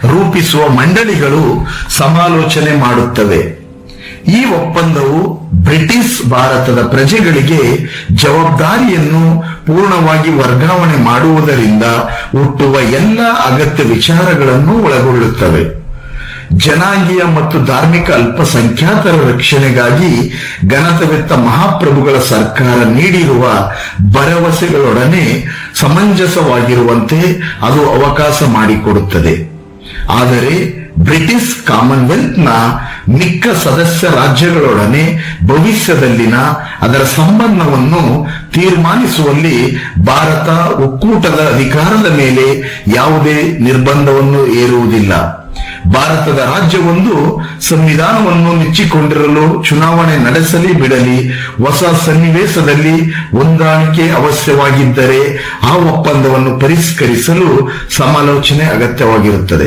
ರೂಪಿಸುವ ಮಂಡಳಿಗಳು ಸಮಾಲೋಚನೆ ಮಾಡುತ್ತವೆ ಈ ಒಪ್ಪಂದವು ಬ್ರಿಟಿಷ್ ಭಾರತದ ಪ್ರಜೆಗಳಿಗೆ ಜವಾಬ್ದಾರಿಯನ್ನು ಪೂರ್ಣವಾಗಿ ವರ್ಗಾವಣೆ ಮಾಡುವುದರಿಂದ ಹುಟ್ಟುವ ಎಲ್ಲ ಅಗತ್ಯ ವಿಚಾರಗಳನ್ನು ಒಳಗೊಳ್ಳುತ್ತವೆ ಜನಾಂಗೀಯ ಮತ್ತು ಧಾರ್ಮಿಕ ಅಲ್ಪಸಂಖ್ಯಾತರ ರಕ್ಷಣೆಗಾಗಿ ಗಣತವೆತ್ತ ಮಹಾಪ್ರಭುಗಳ ಸರ್ಕಾರ ನೀಡಿರುವ ಭರವಸೆಗಳೊಡನೆ ಸಮಂಜಸವಾಗಿರುವಂತೆ ಅದು ಅವಕಾಶ ಮಾಡಿಕೊಡುತ್ತದೆ ಆದರೆ ಬ್ರಿಟಿಷ್ ಕಾಮನ್ವೆಲ್ತ್ನ ಮಿಕ್ಕ ಸದಸ್ಯ ರಾಜ್ಯಗಳೊಡನೆ ಭವಿಷ್ಯದಲ್ಲಿನ ಅದರ ಸಂಬಂಧವನ್ನು ತೀರ್ಮಾನಿಸುವಲ್ಲಿ ಭಾರತ ಒಕ್ಕೂಟದ ಅಧಿಕಾರದ ಮೇಲೆ ಯಾವುದೇ ನಿರ್ಬಂಧವನ್ನು ಏರುವುದಿಲ್ಲ ಭಾರತದ ರಾಜ್ಯವೊಂದು ಸಂವಿಧಾನವನ್ನು ನೆಚ್ಚಿಕೊಂಡಿರಲು ಚುನಾವಣೆ ನಡೆಸಲಿ ಬಿಡಲಿ ಹೊಸ ಸನ್ನಿವೇಶದಲ್ಲಿ ಹೊಂದಾಣಿಕೆ ಅವಶ್ಯವಾಗಿದ್ದರೆ ಆ ಒಪ್ಪಂದವನ್ನು ಪರಿಷ್ಕರಿಸಲು ಸಮಾಲೋಚನೆ ಅಗತ್ಯವಾಗಿರುತ್ತದೆ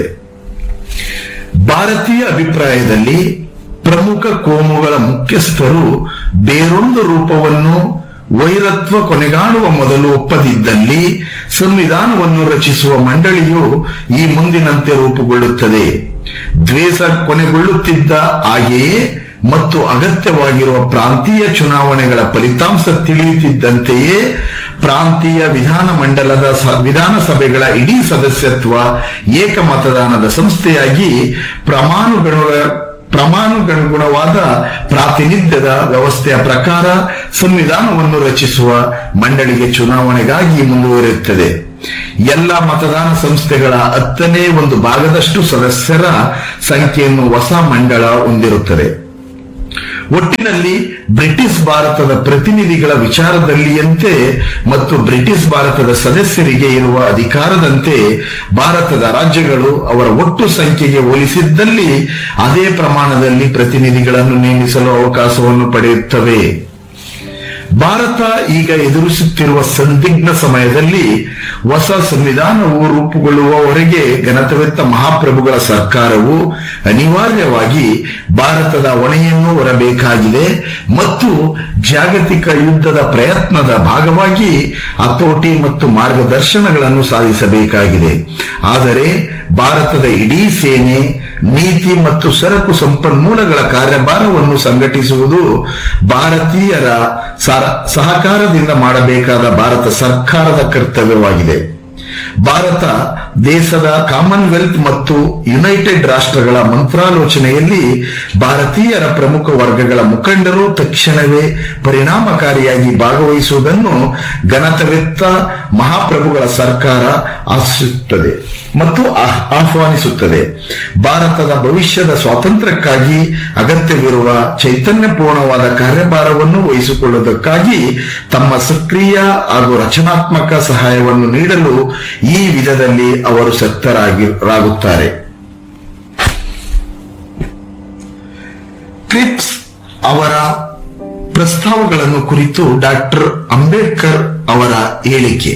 ಭಾರತೀಯ ಅಭಿಪ್ರಾಯದಲ್ಲಿ ಪ್ರಮುಖ ಕೋಮುಗಳ ಮುಖ್ಯಸ್ಥರು ಬೇರೊಂದು ರೂಪವನ್ನು ವೈರತ್ವ ಕೊನೆಗಾಣುವ ಮೊದಲು ಒಪ್ಪದಿದ್ದಲ್ಲಿ ಸಂವಿಧಾನವನ್ನು ರಚಿಸುವ ಮಂಡಳಿಯು ಈ ಮುಂದಿನಂತೆ ರೂಪುಗೊಳ್ಳುತ್ತದೆ ದ್ವೇಷ ಕೊನೆಗೊಳ್ಳುತ್ತಿದ್ದ ಹಾಗೆಯೇ ಮತ್ತು ಅಗತ್ಯವಾಗಿರುವ ಪ್ರಾಂತೀಯ ಚುನಾವಣೆಗಳ ಫಲಿತಾಂಶ ತಿಳಿಯುತ್ತಿದ್ದಂತೆಯೇ ಪ್ರಾಂತೀಯ ವಿಧಾನ ಮಂಡಲದ ಸ- ವಿಧಾನಸಭೆಗಳ ಇಡೀ ಸದಸ್ಯತ್ವ ಏಕ ಮತದಾನದ ಸಂಸ್ಥೆಯಾಗಿ ಪ್ರಮಾಣಗಳ ಪ್ರಮಾಣಗನುಗುಣವಾದ ಪ್ರಾತಿನಿಧ್ಯದ ವ್ಯವಸ್ಥೆಯ ಪ್ರಕಾರ ಸಂವಿಧಾನವನ್ನು ರಚಿಸುವ ಮಂಡಳಿಗೆ ಚುನಾವಣೆಗಾಗಿ ಮುಂದುವರಿಯುತ್ತದೆ ಎಲ್ಲ ಮತದಾನ ಸಂಸ್ಥೆಗಳ ಹತ್ತನೇ ಒಂದು ಭಾಗದಷ್ಟು ಸದಸ್ಯರ ಸಂಖ್ಯೆಯನ್ನು ಹೊಸ ಮಂಡಳ ಹೊಂದಿರುತ್ತದೆ ಒಟ್ಟಿನಲ್ಲಿ ಬ್ರಿಟಿಷ್ ಭಾರತದ ಪ್ರತಿನಿಧಿಗಳ ವಿಚಾರದಲ್ಲಿಯಂತೆ ಮತ್ತು ಬ್ರಿಟಿಷ್ ಭಾರತದ ಸದಸ್ಯರಿಗೆ ಇರುವ ಅಧಿಕಾರದಂತೆ ಭಾರತದ ರಾಜ್ಯಗಳು ಅವರ ಒಟ್ಟು ಸಂಖ್ಯೆಗೆ ಹೋಲಿಸಿದ್ದಲ್ಲಿ ಅದೇ ಪ್ರಮಾಣದಲ್ಲಿ ಪ್ರತಿನಿಧಿಗಳನ್ನು ನೇಮಿಸಲು ಅವಕಾಶವನ್ನು ಪಡೆಯುತ್ತವೆ ಭಾರತ ಈಗ ಎದುರಿಸುತ್ತಿರುವ ಸಂದಿಗ್ಧ ಸಮಯದಲ್ಲಿ ಹೊಸ ಸಂವಿಧಾನವು ರೂಪುಗೊಳ್ಳುವವರೆಗೆ ಗಣತವೆತ್ತ ಮಹಾಪ್ರಭುಗಳ ಸರ್ಕಾರವು ಅನಿವಾರ್ಯವಾಗಿ ಭಾರತದ ಹೊಣೆಯನ್ನು ಹೊರಬೇಕಾಗಿದೆ ಮತ್ತು ಜಾಗತಿಕ ಯುದ್ಧದ ಪ್ರಯತ್ನದ ಭಾಗವಾಗಿ ಹತೋಟಿ ಮತ್ತು ಮಾರ್ಗದರ್ಶನಗಳನ್ನು ಸಾಧಿಸಬೇಕಾಗಿದೆ ಆದರೆ ಭಾರತದ ಇಡೀ ಸೇನೆ ನೀತಿ ಮತ್ತು ಸರಕು ಸಂಪನ್ಮೂಲಗಳ ಕಾರ್ಯಭಾರವನ್ನು ಸಂಘಟಿಸುವುದು ಭಾರತೀಯರ ಸರ- ಸಹಕಾರದಿಂದ ಮಾಡಬೇಕಾದ ಭಾರತ ಸರ್ಕಾರದ ಕರ್ತವ್ಯವಾಗಿದೆ ಭಾರತ ದೇಶದ ಕಾಮನ್ವೆಲ್ತ್ ಮತ್ತು ಯುನೈಟೆಡ್ ರಾಷ್ಟ್ರಗಳ ಮಂತ್ರಾಲೋಚನೆಯಲ್ಲಿ ಭಾರತೀಯರ ಪ್ರಮುಖ ವರ್ಗಗಳ ಮುಖಂಡರು ತಕ್ಷಣವೇ ಪರಿಣಾಮಕಾರಿಯಾಗಿ ಭಾಗವಹಿಸುವುದನ್ನು ಗಣತವೆತ್ತ ಮಹಾಪ್ರಭುಗಳ ಸರ್ಕಾರ ಆಶಿಸುತ್ತದೆ ಮತ್ತು ಆಹ್- ಆಹ್ವಾನಿಸುತ್ತದೆ ಭಾರತದ ಭವಿಷ್ಯದ ಸ್ವಾತಂತ್ರ್ಯಕ್ಕಾಗಿ ಅಗತ್ಯವಿರುವ ಚೈತನ್ಯಪೂರ್ಣವಾದ ಕಾರ್ಯಭಾರವನ್ನು ವಹಿಸಿಕೊಳ್ಳುವುದಕ್ಕಾಗಿ ತಮ್ಮ ಸಕ್ರಿಯ ಹಾಗೂ ರಚನಾತ್ಮಕ ಸಹಾಯವನ್ನು ನೀಡಲು ಈ ವಿಧದಲ್ಲಿ ಅವರು ಸಕ್ತರಾಗಿರಾಗುತ್ತಾರೆ ಕ್ರಿಪ್ಸ್ ಅವರ ಪ್ರಸ್ತಾವಗಳನ್ನು ಕುರಿತು ಡಾಕ್ಟರ್ ಅಂಬೇಡ್ಕರ್ ಅವರ ಹೇಳಿಕೆ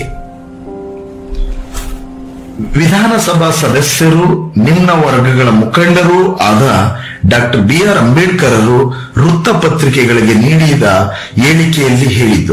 ವಿಧಾನಸಭಾ ಸದಸ್ಯರು ನಿಮ್ನ ವರ್ಗಗಳ ಮುಖಂಡರೂ ಆದ ಡಾಕ್ಟರ್ ಬಿ ಆರ್ ಅಂಬೇಡ್ಕರರು ವೃತ್ತಪತ್ರಿಕೆಗಳಿಗೆ ನೀಡಿದ ಹೇಳಿಕೆಯಲ್ಲಿ ಹೇಳಿದ್ದು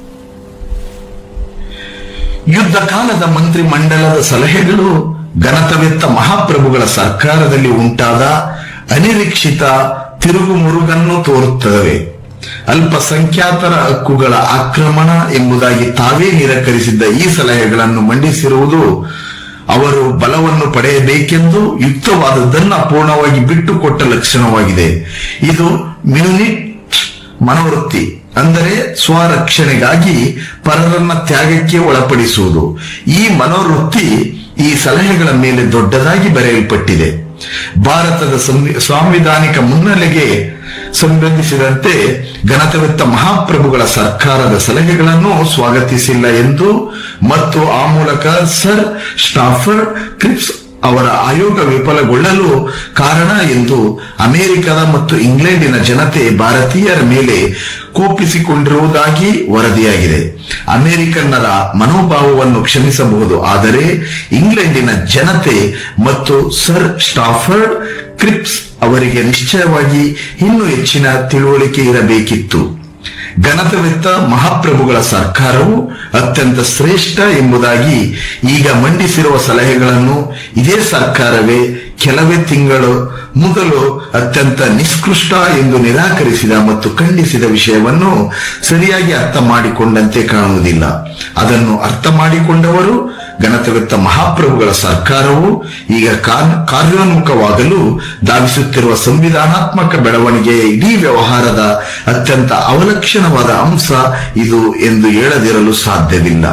ಯುದ್ಧ ಕಾಲದ ಮಂತ್ರಿ ಮಂಡಲದ ಸಲಹೆಗಳು ಘನತವೆತ್ತ ಮಹಾಪ್ರಭುಗಳ ಸರ್ಕಾರದಲ್ಲಿ ಉಂಟಾದ ಅನಿರೀಕ್ಷಿತ ತಿರುಗುಮುರುಗನ್ನು ತೋರುತ್ತವೆ ಅಲ್ಪಸಂಖ್ಯಾತರ ಹಕ್ಕುಗಳ ಆಕ್ರಮಣ ಎಂಬುದಾಗಿ ತಾವೇ ನಿರಾಕರಿಸಿದ್ದ ಈ ಸಲಹೆಗಳನ್ನು ಮಂಡಿಸಿರುವುದು ಅವರು ಬಲವನ್ನು ಪಡೆಯಬೇಕೆಂದು ಯುಕ್ತವಾದದ್ದನ್ನ ಪೂರ್ಣವಾಗಿ ಬಿಟ್ಟುಕೊಟ್ಟ ಲಕ್ಷಣವಾಗಿದೆ ಇದು ಮ್ಯೂನಿಟ್ ಮನೋವೃತ್ತಿ ಅಂದರೆ ಸ್ವರಕ್ಷಣೆಗಾಗಿ ಪರರನ್ನ ತ್ಯಾಗಕ್ಕೆ ಒಳಪಡಿಸುವುದು ಈ ಮನೋವೃತ್ತಿ ಈ ಸಲಹೆಗಳ ಮೇಲೆ ದೊಡ್ಡದಾಗಿ ಬರೆಯಲ್ಪಟ್ಟಿದೆ ಭಾರತದ ಸಂವಿ- ಸಾಂವಿಧಾನಿಕ ಮುನ್ನೆಲೆಗೆ ಸಂಬಂಧಿಸಿದಂತೆ ಘನತವೆತ್ತ ಮಹಾಪ್ರಭುಗಳ ಸರ್ಕಾರದ ಸಲಹೆಗಳನ್ನು ಸ್ವಾಗತಿಸಿಲ್ಲ ಎಂದು ಮತ್ತು ಆ ಮೂಲಕ ಸರ್ ಸ್ಟಾಫರ್ಡ್ ಕ್ರಿಪ್ಸ್ ಅವರ ಆಯೋಗ ವಿಫಲಗೊಳ್ಳಲು ಕಾರಣ ಎಂದು ಅಮೆರಿಕದ ಮತ್ತು ಇಂಗ್ಲೆಂಡಿನ ಜನತೆ ಭಾರತೀಯರ ಮೇಲೆ ಕೋಪಿಸಿಕೊಂಡಿರುವುದಾಗಿ ವರದಿಯಾಗಿದೆ ಅಮೆರಿಕನ್ನರ ಮನೋಭಾವವನ್ನು ಕ್ಷಮಿಸಬಹುದು ಆದರೆ ಇಂಗ್ಲೆಂಡಿನ ಜನತೆ ಮತ್ತು ಸರ್ ಸ್ಟಾಫರ್ಡ್ ಕ್ರಿಪ್ಸ್ ಅವರಿಗೆ ನಿಶ್ಚಯವಾಗಿ ಇನ್ನೂ ಹೆಚ್ಚಿನ ತಿಳುವಳಿಕೆ ಇರಬೇಕಿತ್ತು ಘನತವೆತ್ತ ಮಹಾಪ್ರಭುಗಳ ಸರ್ಕಾರವು ಅತ್ಯಂತ ಶ್ರೇಷ್ಠ ಎಂಬುದಾಗಿ ಈಗ ಮಂಡಿಸಿರುವ ಸಲಹೆಗಳನ್ನು ಇದೇ ಸರ್ಕಾರವೇ ಕೆಲವೇ ತಿಂಗಳು ಮೊದಲು ಅತ್ಯಂತ ನಿಷ್ಕೃಷ್ಟ ಎಂದು ನಿರಾಕರಿಸಿದ ಮತ್ತು ಖಂಡಿಸಿದ ವಿಷಯವನ್ನು ಸರಿಯಾಗಿ ಅರ್ಥ ಮಾಡಿಕೊಂಡಂತೆ ಕಾಣುವುದಿಲ್ಲ ಅದನ್ನು ಅರ್ಥ ಮಾಡಿಕೊಂಡವರು ಘನತವೆತ್ತ ಮಹಾಪ್ರಭುಗಳ ಸರ್ಕಾರವು ಈಗ ಕಾರ್- ಕಾರ್ಯೋನ್ಮುಖವಾಗಲು ಧಾವಿಸುತ್ತಿರುವ ಸಂವಿಧಾನಾತ್ಮಕ ಬೆಳವಣಿಗೆಯ ಇಡೀ ವ್ಯವಹಾರದ ಅತ್ಯಂತ ಅವಲಕ್ಷಣವಾದ ಅಂಶ ಇದು ಎಂದು ಹೇಳದಿರಲು ಸಾಧ್ಯವಿಲ್ಲ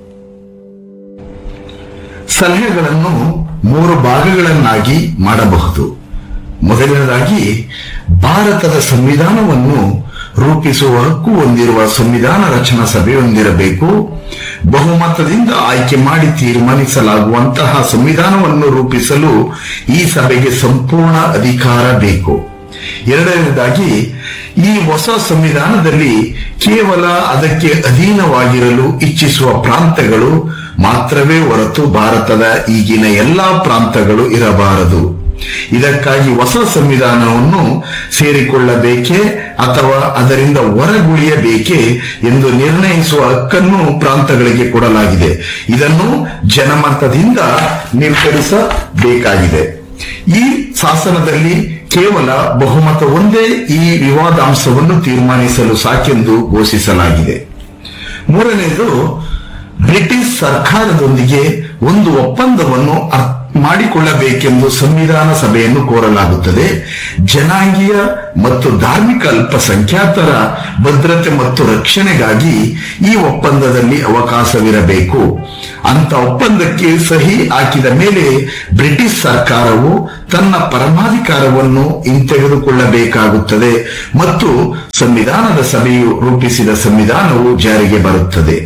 ಸಲಹೆಗಳನ್ನು ಮೂರು ಭಾಗಗಳನ್ನಾಗಿ ಮಾಡಬಹುದು ಮೊದಲನೇದಾಗಿ ಭಾರತದ ಸಂವಿಧಾನವನ್ನು ರೂಪಿಸುವ ಹಕ್ಕು ಹೊಂದಿರುವ ಸಂವಿಧಾನ ರಚನಾ ಸಭೆ ಹೊಂದಿರಬೇಕು ಬಹುಮತದಿಂದ ಆಯ್ಕೆ ಮಾಡಿ ತೀರ್ಮಾನಿಸಲಾಗುವಂತಹ ಸಂವಿಧಾನವನ್ನು ರೂಪಿಸಲು ಈ ಸಭೆಗೆ ಸಂಪೂರ್ಣ ಅಧಿಕಾರ ಬೇಕು ಎರಡನೇದಾಗಿ ಈ ಹೊಸ ಸಂವಿಧಾನದಲ್ಲಿ ಕೇವಲ ಅದಕ್ಕೆ ಅಧೀನವಾಗಿರಲು ಇಚ್ಛಿಸುವ ಪ್ರಾಂತಗಳು ಮಾತ್ರವೇ ಹೊರತು ಭಾರತದ ಈಗಿನ ಎಲ್ಲಾ ಪ್ರಾಂತಗಳು ಇರಬಾರದು ಇದಕ್ಕಾಗಿ ಹೊಸ ಸಂವಿಧಾನವನ್ನು ಸೇರಿಕೊಳ್ಳಬೇಕೇ ಅಥವಾ ಅದರಿಂದ ಹೊರಗುಳಿಯಬೇಕೇ ಎಂದು ನಿರ್ಣಯಿಸುವ ಹಕ್ಕನ್ನು ಪ್ರಾಂತಗಳಿಗೆ ಕೊಡಲಾಗಿದೆ ಇದನ್ನು ಜನಮತದಿಂದ ನಿರ್ಧರಿಸಬೇಕಾಗಿದೆ ಈ ಶಾಸನದಲ್ಲಿ ಕೇವಲ ಬಹುಮತ ಒಂದೇ ಈ ವಿವಾದಾಂಶವನ್ನು ತೀರ್ಮಾನಿಸಲು ಸಾಕೆಂದು ಘೋಷಿಸಲಾಗಿದೆ ಮೂರನೆಯದು ಬ್ರಿಟಿಷ್ ಸರ್ಕಾರದೊಂದಿಗೆ ಒಂದು ಒಪ್ಪಂದವನ್ನು ಅರ್- ಮಾಡಿಕೊಳ್ಳಬೇಕೆಂದು ಸಂವಿಧಾನ ಸಭೆಯನ್ನು ಕೋರಲಾಗುತ್ತದೆ ಜನಾಂಗೀಯ ಮತ್ತು ಧಾರ್ಮಿಕ ಅಲ್ಪಸಂಖ್ಯಾತರ ಭದ್ರತೆ ಮತ್ತು ರಕ್ಷಣೆಗಾಗಿ ಈ ಒಪ್ಪಂದದಲ್ಲಿ ಅವಕಾಶವಿರಬೇಕು ಅಂತ ಒಪ್ಪಂದಕ್ಕೆ ಸಹಿ ಹಾಕಿದ ಮೇಲೆ ಬ್ರಿಟಿಷ್ ಸರ್ಕಾರವು ತನ್ನ ಪರಮಾಧಿಕಾರವನ್ನು ಹಿಂತೆಗೆದುಕೊಳ್ಳಬೇಕಾಗುತ್ತದೆ ಮತ್ತು ಸಂವಿಧಾನದ ಸಭೆಯು ರೂಪಿಸಿದ ಸಂವಿಧಾನವು ಜಾರಿಗೆ ಬರುತ್ತದೆ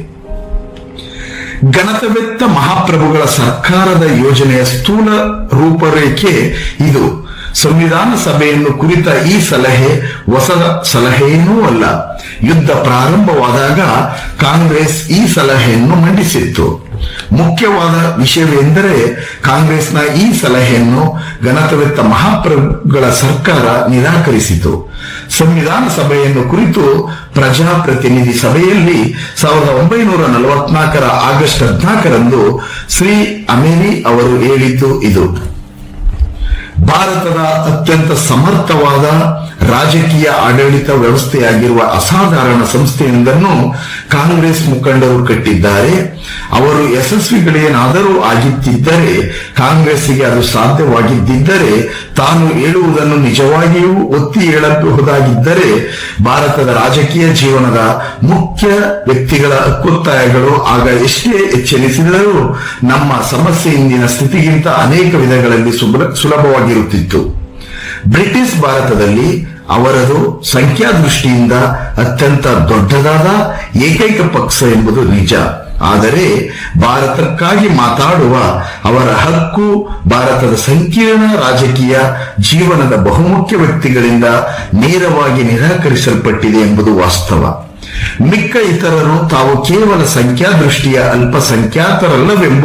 ಗಣತವೆತ್ತ ಮಹಾಪ್ರಭುಗಳ ಸರ್ಕಾರದ ಯೋಜನೆಯ ಸ್ಥೂಲ ರೂಪರೇಖೆ ಇದು ಸಂವಿಧಾನ ಸಭೆಯನ್ನು ಕುರಿತ ಈ ಸಲಹೆ ಹೊಸ ಸಲಹೆಯೇನೂ ಅಲ್ಲ ಯುದ್ಧ ಪ್ರಾರಂಭವಾದಾಗ ಕಾಂಗ್ರೆಸ್ ಈ ಸಲಹೆಯನ್ನು ಮಂಡಿಸಿತ್ತು ಮುಖ್ಯವಾದ ವಿಷಯವೆಂದರೆ ಕಾಂಗ್ರೆಸ್ನ ಈ ಸಲಹೆಯನ್ನು ಗಣತವೆತ್ತ ಮಹಾಪ್ರಭುಗಳ ಸರ್ಕಾರ ನಿರಾಕರಿಸಿತು ಸಂವಿಧಾನ ಸಭೆಯನ್ನು ಕುರಿತು ಪ್ರಜಾಪ್ರತಿನಿಧಿ ಸಭೆಯಲ್ಲಿ ಸಾವಿರದ ಒಂಬೈನೂರ ನಲವತ್ನಾಲ್ಕರ ಆಗಸ್ಟ್ ಹದಿನಾಲ್ಕರಂದು ಶ್ರೀ ಅಮೇನಿ ಅವರು ಹೇಳಿದ್ದು ಇದು ಭಾರತದ ಅತ್ಯಂತ ಸಮರ್ಥವಾದ ರಾಜಕೀಯ ಆಡಳಿತ ವ್ಯವಸ್ಥೆಯಾಗಿರುವ ಅಸಾಧಾರಣ ಸಂಸ್ಥೆಯೊಂದನ್ನು ಕಾಂಗ್ರೆಸ್ ಮುಖಂಡರು ಕಟ್ಟಿದ್ದಾರೆ ಅವರು ಯಶಸ್ವಿಗಳೇನಾದರೂ ಆಗಿದ್ದಿದ್ದರೆ ಕಾಂಗ್ರೆಸ್ಸಿಗೆ ಅದು ಸಾಧ್ಯವಾಗಿದ್ದಿದ್ದರೆ ತಾನು ಹೇಳುವುದನ್ನು ನಿಜವಾಗಿಯೂ ಒತ್ತಿ ಹೇಳಬಹುದಾಗಿದ್ದರೆ ಭಾರತದ ರಾಜಕೀಯ ಜೀವನದ ಮುಖ್ಯ ವ್ಯಕ್ತಿಗಳ ಹಕ್ಕೊತ್ತಾಯಗಳು ಆಗ ಎಷ್ಟೇ ಎಚ್ಚರಿಸಿದರೂ ನಮ್ಮ ಸಮಸ್ಯೆ ಇಂದಿನ ಸ್ಥಿತಿಗಿಂತ ಅನೇಕ ವಿಧಗಳಲ್ಲಿ ಸುಬ್ರ- ಸುಲಭವಾಗಿರುತ್ತಿತ್ತು ಬ್ರಿಟಿಷ್ ಭಾರತದಲ್ಲಿ ಅವರದು ಸಂಖ್ಯಾದೃಷ್ಟಿಯಿಂದ ಅತ್ಯಂತ ದೊಡ್ಡದಾದ ಏಕೈಕ ಪಕ್ಷ ಎಂಬುದು ನಿಜ ಆದರೆ ಭಾರತಕ್ಕಾಗಿ ಮಾತಾಡುವ ಅವರ ಹಕ್ಕು ಭಾರತದ ಸಂಕೀರ್ಣ ರಾಜಕೀಯ ಜೀವನದ ಬಹುಮುಖ್ಯ ವ್ಯಕ್ತಿಗಳಿಂದ ನೇರವಾಗಿ ನಿರಾಕರಿಸಲ್ಪಟ್ಟಿದೆ ಎಂಬುದು ವಾಸ್ತವ ಮಿಕ್ಕ ಇತರರು ತಾವು ಕೇವಲ ಸಂಖ್ಯಾದೃಷ್ಟಿಯ ಅಲ್ಪಸಂಖ್ಯಾತರಲ್ಲವೆಂಬ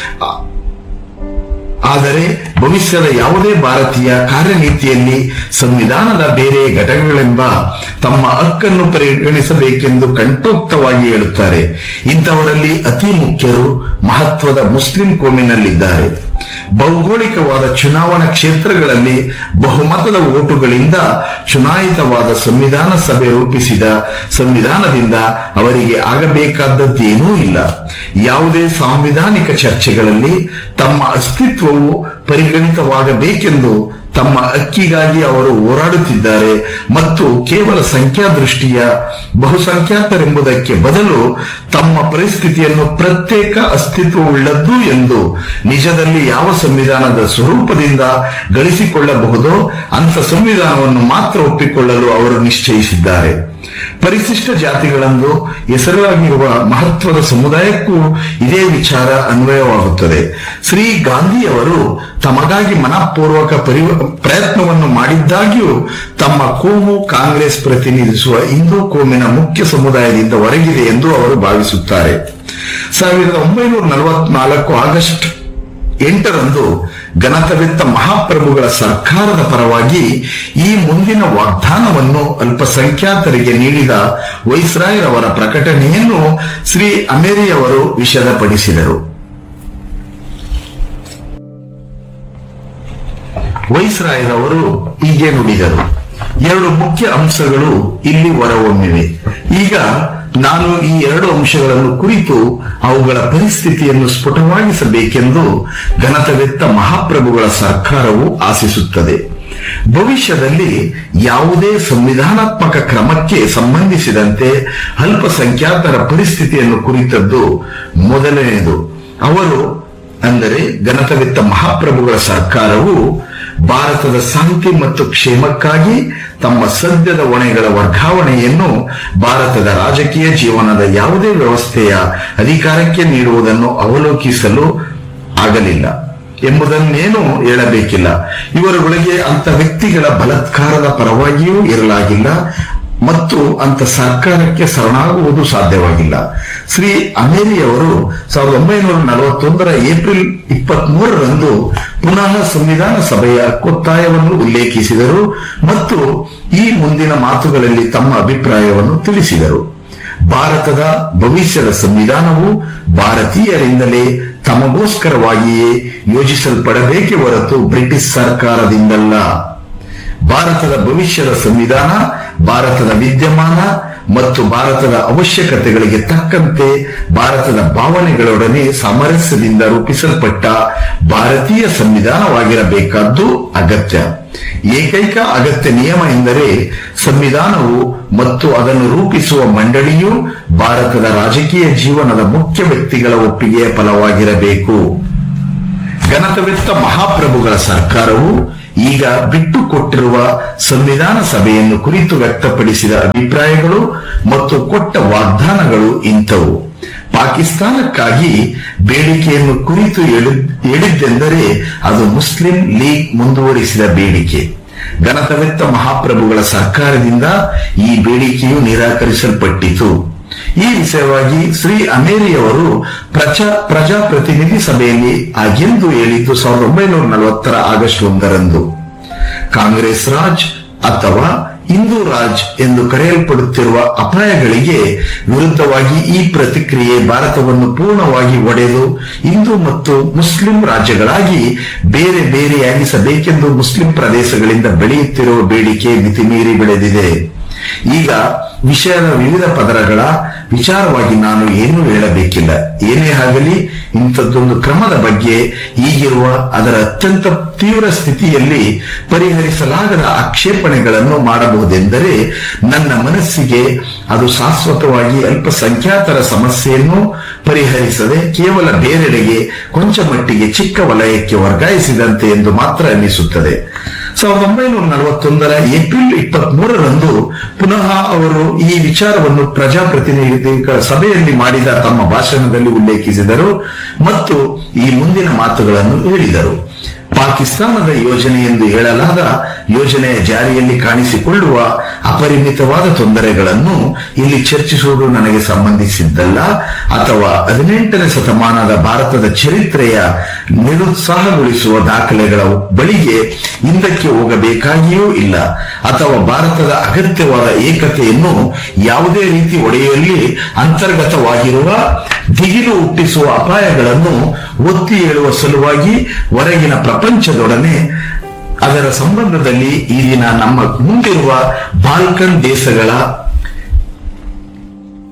ಆದರೆ ಭವಿಷ್ಯದ ಯಾವುದೇ ಭಾರತೀಯ ಕಾರ್ಯನೀತಿಯಲ್ಲಿ ಸಂವಿಧಾನದ ಬೇರೆ ಘಟಕಗಳೆಂಬ ತಮ್ಮ ಹಕ್ಕನ್ನು ಪರಿಗಣಿಸಬೇಕೆಂದು ಕಂಠೋಕ್ತವಾಗಿ ಹೇಳುತ್ತಾರೆ ಇಂಥವರಲ್ಲಿ ಅತಿ ಮುಖ್ಯರು ಮಹತ್ವದ ಮುಸ್ಲಿಂ ಕೋಮಿನಲ್ಲಿದ್ದಾರೆ ಭೌಗೋಳಿಕವಾದ ಚುನಾವಣಾ ಕ್ಷೇತ್ರಗಳಲ್ಲಿ ಬಹುಮತದ ಓಟುಗಳಿಂದ ಚುನಾಯಿತವಾದ ಸಂವಿಧಾನ ಸಭೆ ರೂಪಿಸಿದ ಸಂವಿಧಾನದಿಂದ ಅವರಿಗೆ ಆಗಬೇಕಾದದ್ದೇನೂ ಇಲ್ಲ ಯಾವುದೇ ಸಾಂವಿಧಾನಿಕ ಚರ್ಚೆಗಳಲ್ಲಿ ತಮ್ಮ ಅಸ್ತಿತ್ವವು ಪರಿಗಣಿತವಾಗಬೇಕೆಂದು ತಮ್ಮ ಅಕ್ಕಿಗಾಗಿ ಅವರು ಹೋರಾಡುತ್ತಿದ್ದಾರೆ ಮತ್ತು ಕೇವಲ ಸಂಖ್ಯಾದೃಷ್ಟಿಯ ಬಹುಸಂಖ್ಯಾತರೆಂಬುದಕ್ಕೆ ಬದಲು ತಮ್ಮ ಪರಿಸ್ಥಿತಿಯನ್ನು ಪ್ರತ್ಯೇಕ ಅಸ್ತಿತ್ವವುಳ್ಳದ್ದು ಎಂದು ನಿಜದಲ್ಲಿ ಯಾವ ಸಂವಿಧಾನದ ಸ್ವರೂಪದಿಂದ ಗಳಿಸಿಕೊಳ್ಳಬಹುದೋ ಅಂಥ ಸಂವಿಧಾನವನ್ನು ಮಾತ್ರ ಒಪ್ಪಿಕೊಳ್ಳಲು ಅವರು ನಿಶ್ಚಯಿಸಿದ್ದಾರೆ ಪರಿಶಿಷ್ಟ ಜಾತಿಗಳಂದು ಹೆಸರಾಗಿರುವ ಮಹತ್ವದ ಸಮುದಾಯಕ್ಕೂ ಇದೇ ವಿಚಾರ ಅನ್ವಯವಾಗುತ್ತದೆ ಶ್ರೀ ಗಾಂಧಿಯವರು ತಮಗಾಗಿ ಮನಪೂರ್ವಕ ಪರಿ ಪ್ರಯತ್ನವನ್ನು ಮಾಡಿದ್ದಾಗ್ಯೂ ತಮ್ಮ ಕೋಮು ಕಾಂಗ್ರೆಸ್ ಪ್ರತಿನಿಧಿಸುವ ಹಿಂದೂ ಕೋಮಿನ ಮುಖ್ಯ ಸಮುದಾಯದಿಂದ ಹೊರಗಿದೆ ಎಂದು ಅವರು ಭಾವಿಸುತ್ತಾರೆ ಸಾವಿರದ ಒಂಬೈನೂರ ನಲವತ್ನಾಲ್ಕು ಆಗಸ್ಟ್ ಎಂಟರಂದು ಘನತವೆತ್ತ ಮಹಾಪ್ರಭುಗಳ ಸರ್ಕಾರದ ಪರವಾಗಿ ಈ ಮುಂದಿನ ವಾಗ್ದಾನವನ್ನು ಅಲ್ಪಸಂಖ್ಯಾತರಿಗೆ ನೀಡಿದ ವೈಸ್ರಾಯರವರ ಪ್ರಕಟಣೆಯನ್ನು ಶ್ರೀ ಅಮೇರಿಯವರು ವಿಷದಪಡಿಸಿದರು ವೈಸ್ರಾಯರವರು ಹೀಗೆ ನುಡಿದರು ಎರಡು ಮುಖ್ಯ ಅಂಶಗಳು ಇಲ್ಲಿ ಹೊರಹೊಮ್ಮಿವೆ ಈಗ ನಾನು ಈ ಎರಡು ಅಂಶಗಳನ್ನು ಕುರಿತು ಅವುಗಳ ಪರಿಸ್ಥಿತಿಯನ್ನು ಸ್ಫುಟವಾಗಿಸಬೇಕೆಂದು ಘನತವೆತ್ತ ಮಹಾಪ್ರಭುಗಳ ಸರ್ಕಾರವು ಆಶಿಸುತ್ತದೆ ಭವಿಷ್ಯದಲ್ಲಿ ಯಾವುದೇ ಸಂವಿಧಾನಾತ್ಮಕ ಕ್ರಮಕ್ಕೆ ಸಂಬಂಧಿಸಿದಂತೆ ಅಲ್ಪಸಂಖ್ಯಾತರ ಪರಿಸ್ಥಿತಿಯನ್ನು ಕುರಿತದ್ದು ಮೊದಲನೆಯದು ಅವರು ಅಂದರೆ ಘನತವೆತ್ತ ಮಹಾಪ್ರಭುಗಳ ಸರ್ಕಾರವು ಭಾರತದ ಶಾಂತಿ ಮತ್ತು ಕ್ಷೇಮಕ್ಕಾಗಿ ತಮ್ಮ ಸದ್ಯದ ಹೊಣೆಗಳ ವರ್ಗಾವಣೆಯನ್ನು ಭಾರತದ ರಾಜಕೀಯ ಜೀವನದ ಯಾವುದೇ ವ್ಯವಸ್ಥೆಯ ಅಧಿಕಾರಕ್ಕೆ ನೀಡುವುದನ್ನು ಅವಲೋಕಿಸಲು ಆಗಲಿಲ್ಲ ಎಂಬುದನ್ನೇನು ಹೇಳಬೇಕಿಲ್ಲ ಇವರುಗಳಿಗೆ ಅಂತ ವ್ಯಕ್ತಿಗಳ ಬಲಾತ್ಕಾರದ ಪರವಾಗಿಯೂ ಇರಲಾಗಿಲ್ಲ ಮತ್ತು ಅಂತ ಸರ್ಕಾರಕ್ಕೆ ಶರಣಾಗುವುದು ಸಾಧ್ಯವಾಗಿಲ್ಲ ಶ್ರೀ ಅಮೇರಿಯವರು ಸಾವಿರದ ಒಂಬೈನೂರ ನಲವತ್ತೊಂದರ ಏಪ್ರಿಲ್ ಇಪ್ಪತ್ತ್ ಮೂರರಂದು ಪುನಃ ಸಂವಿಧಾನ ಸಭೆಯ ಒತ್ತಾಯವನ್ನು ಉಲ್ಲೇಖಿಸಿದರು ಮತ್ತು ಈ ಮುಂದಿನ ಮಾತುಗಳಲ್ಲಿ ತಮ್ಮ ಅಭಿಪ್ರಾಯವನ್ನು ತಿಳಿಸಿದರು ಭಾರತದ ಭವಿಷ್ಯದ ಸಂವಿಧಾನವು ಭಾರತೀಯರಿಂದಲೇ ತಮಗೋಸ್ಕರವಾಗಿಯೇ ಯೋಜಿಸಲ್ಪಡಬೇಕೇ ಹೊರತು ಬ್ರಿಟಿಷ್ ಸರ್ಕಾರದಿಂದಲ್ಲ ಭಾರತದ ಭವಿಷ್ಯದ ಸಂವಿಧಾನ ಭಾರತದ ವಿದ್ಯಮಾನ ಮತ್ತು ಭಾರತದ ಅವಶ್ಯಕತೆಗಳಿಗೆ ತಕ್ಕಂತೆ ಭಾರತದ ಭಾವನೆಗಳೊಡನೆ ಸಾಮರಸ್ಯದಿಂದ ರೂಪಿಸಲ್ಪಟ್ಟ ಭಾರತೀಯ ಸಂವಿಧಾನವಾಗಿರಬೇಕಾದ್ದು ಅಗತ್ಯ ಏಕೈಕ ಅಗತ್ಯ ನಿಯಮ ಎಂದರೆ ಸಂವಿಧಾನವು ಮತ್ತು ಅದನ್ನು ರೂಪಿಸುವ ಮಂಡಳಿಯು ಭಾರತದ ರಾಜಕೀಯ ಜೀವನದ ಮುಖ್ಯ ವ್ಯಕ್ತಿಗಳ ಒಪ್ಪಿಗೆಯ ಫಲವಾಗಿರಬೇಕು ಘನತವೆತ್ತ ಮಹಾಪ್ರಭುಗಳ ಸರ್ಕಾರವು ಈಗ ಬಿಟ್ಟುಕೊಟ್ಟಿರುವ ಸಂವಿಧಾನ ಸಭೆಯನ್ನು ಕುರಿತು ವ್ಯಕ್ತಪಡಿಸಿದ ಅಭಿಪ್ರಾಯಗಳು ಮತ್ತು ಕೊಟ್ಟ ವಾಗ್ದಾನಗಳು ಇಂಥವು ಪಾಕಿಸ್ತಾನಕ್ಕಾಗಿ ಬೇಡಿಕೆಯನ್ನು ಕುರಿತು ಹೇಳಿ- ಹೇಳಿದ್ದೆಂದರೆ ಅದು ಮುಸ್ಲಿಂ ಲೀಗ್ ಮುಂದುವರಿಸಿದ ಬೇಡಿಕೆ ಘನತವೆತ್ತ ಮಹಾಪ್ರಭುಗಳ ಸರ್ಕಾರದಿಂದ ಈ ಬೇಡಿಕೆಯು ನಿರಾಕರಿಸಲ್ಪಟ್ಟಿತು ಈ ವಿಷಯವಾಗಿ ಶ್ರೀ ಅಮೇರಿಯವರು ಪ್ರಜಾ ಪ್ರಜಾಪ್ರತಿನಿಧಿ ಸಭೆಯಲ್ಲಿ ಹಾಗೆಂದು ಹೇಳಿದ್ದು ಸಾವಿರದ ಒಂಬೈನೂರ ನಲವತ್ತರ ಆಗಸ್ಟ್ ಒಂದರಂದು ಕಾಂಗ್ರೆಸ್ ರಾಜ್ ಅಥವಾ ಹಿಂದೂ ರಾಜ್ ಎಂದು ಕರೆಯಲ್ಪಡುತ್ತಿರುವ ಅಪಾಯಗಳಿಗೆ ವಿರುದ್ಧವಾಗಿ ಈ ಪ್ರತಿಕ್ರಿಯೆ ಭಾರತವನ್ನು ಪೂರ್ಣವಾಗಿ ಒಡೆದು ಹಿಂದೂ ಮತ್ತು ಮುಸ್ಲಿಂ ರಾಜ್ಯಗಳಾಗಿ ಬೇರೆ ಬೇರೆಯಾಗಿಸಬೇಕೆಂದು ಮುಸ್ಲಿಂ ಪ್ರದೇಶಗಳಿಂದ ಬೆಳೆಯುತ್ತಿರುವ ಬೇಡಿಕೆ ಮಿತಿಮೀರಿ ಬೆಳೆದಿದೆ ಈಗ ವಿಷಯದ ವಿವಿಧ ಪದರಗಳ ವಿಚಾರವಾಗಿ ನಾನು ಏನೂ ಹೇಳಬೇಕಿಲ್ಲ ಏನೇ ಆಗಲಿ ಇಂಥದ್ದೊಂದು ಕ್ರಮದ ಬಗ್ಗೆ ಈಗಿರುವ ಅದರ ಅತ್ಯಂತ ತೀವ್ರ ಸ್ಥಿತಿಯಲ್ಲಿ ಪರಿಹರಿಸಲಾಗದ ಆಕ್ಷೇಪಣೆಗಳನ್ನು ಮಾಡಬಹುದೆಂದರೆ ನನ್ನ ಮನಸ್ಸಿಗೆ ಅದು ಶಾಶ್ವತವಾಗಿ ಅಲ್ಪಸಂಖ್ಯಾತರ ಸಮಸ್ಯೆಯನ್ನು ಪರಿಹರಿಸದೆ ಕೇವಲ ಬೇರೆಡೆಗೆ ಕೊಂಚ ಮಟ್ಟಿಗೆ ಚಿಕ್ಕ ವಲಯಕ್ಕೆ ವರ್ಗಾಯಿಸಿದಂತೆ ಎಂದು ಮಾತ್ರ ಅನ್ನಿಸುತ್ತದೆ ಸಾವಿರದ ಒಂಬೈನೂರ ನಲವತ್ತೊಂದರ ಏಪ್ರಿಲ್ ಇಪ್ಪತ್ತ್ ಮೂರರಂದು ಪುನಃ ಅವರು ಈ ವಿಚಾರವನ್ನು ಪ್ರಜಾಪ್ರತಿನಿಧಿಗಳ ಸಭೆಯಲ್ಲಿ ಮಾಡಿದ ತಮ್ಮ ಭಾಷಣದಲ್ಲಿ ಉಲ್ಲೇಖಿಸಿದರು ಮತ್ತು ಈ ಮುಂದಿನ ಮಾತುಗಳನ್ನು ಹೇಳಿದರು ಪಾಕಿಸ್ತಾನದ ಯೋಜನೆ ಎಂದು ಹೇಳಲಾದ ಯೋಜನೆಯ ಜಾರಿಯಲ್ಲಿ ಕಾಣಿಸಿಕೊಳ್ಳುವ ಅಪರಿಮಿತವಾದ ತೊಂದರೆಗಳನ್ನು ಇಲ್ಲಿ ಚರ್ಚಿಸುವುದು ನನಗೆ ಸಂಬಂಧಿಸಿದ್ದಲ್ಲ ಅಥವಾ ಹದಿನೆಂಟನೇ ಶತಮಾನದ ಭಾರತದ ಚರಿತ್ರೆಯ ನಿರುತ್ಸಾಹಗೊಳಿಸುವ ದಾಖಲೆಗಳ ಬಳಿಗೆ ಹಿಂದಕ್ಕೆ ಹೋಗಬೇಕಾಗಿಯೂ ಇಲ್ಲ ಅಥವಾ ಭಾರತದ ಅಗತ್ಯವಾದ ಏಕತೆಯನ್ನು ಯಾವುದೇ ರೀತಿ ಒಡೆಯುವಲ್ಲಿ ಅಂತರ್ಗತವಾಗಿರುವ ದಿಗಿಲು ಹುಟ್ಟಿಸುವ ಅಪಾಯಗಳನ್ನು ಒತ್ತಿ ಹೇಳುವ ಸಲುವಾಗಿ ಹೊರಗಿನ ಪ್ರಪಂಚದೊಡನೆ ಅದರ ಸಂಬಂಧದಲ್ಲಿ ಈ ದಿನ ನಮ್ಮ ಮುಂದಿರುವ ಬಾಲ್ಕನ್ ದೇಶಗಳ